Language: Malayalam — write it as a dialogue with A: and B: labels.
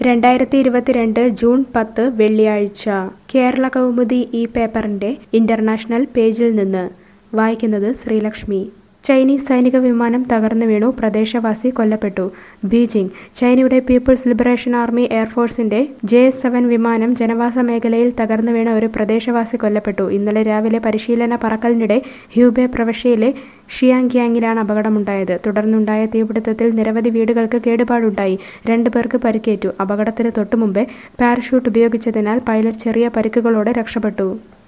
A: രണ്ടായിരത്തി ഇരുപത്തിരണ്ട് ജൂൺ പത്ത് വെള്ളിയാഴ്ച കേരള കൗമുദി ഈ പേപ്പറിന്റെ ഇന്റർനാഷണൽ പേജിൽ നിന്ന് വായിക്കുന്നത് ശ്രീലക്ഷ്മി ചൈനീസ് സൈനിക വിമാനം തകർന്നു വീണു പ്രദേശവാസി കൊല്ലപ്പെട്ടു ബീജിംഗ് ചൈനയുടെ പീപ്പിൾസ് ലിബറേഷൻ ആർമി എയർഫോഴ്സിന്റെ ജെ എസ് സെവൻ വിമാനം ജനവാസ മേഖലയിൽ തകർന്നു വീണ ഒരു പ്രദേശവാസി കൊല്ലപ്പെട്ടു ഇന്നലെ രാവിലെ പരിശീലന പറക്കലിനിടെ ഹ്യൂബെ പ്രവിശ്യയിലെ ഷിയാങ്ഗ്യാങ്ങിലാണ് അപകടമുണ്ടായത് തുടർന്നുണ്ടായ തീപിടുത്തത്തിൽ നിരവധി വീടുകൾക്ക് കേടുപാടുണ്ടായി രണ്ടു പേർക്ക് പരിക്കേറ്റു അപകടത്തിന് തൊട്ടുമുമ്പേ പാരഷൂട്ട് ഉപയോഗിച്ചതിനാൽ പൈലറ്റ് ചെറിയ പരിക്കുകളോടെ രക്ഷപ്പെട്ടു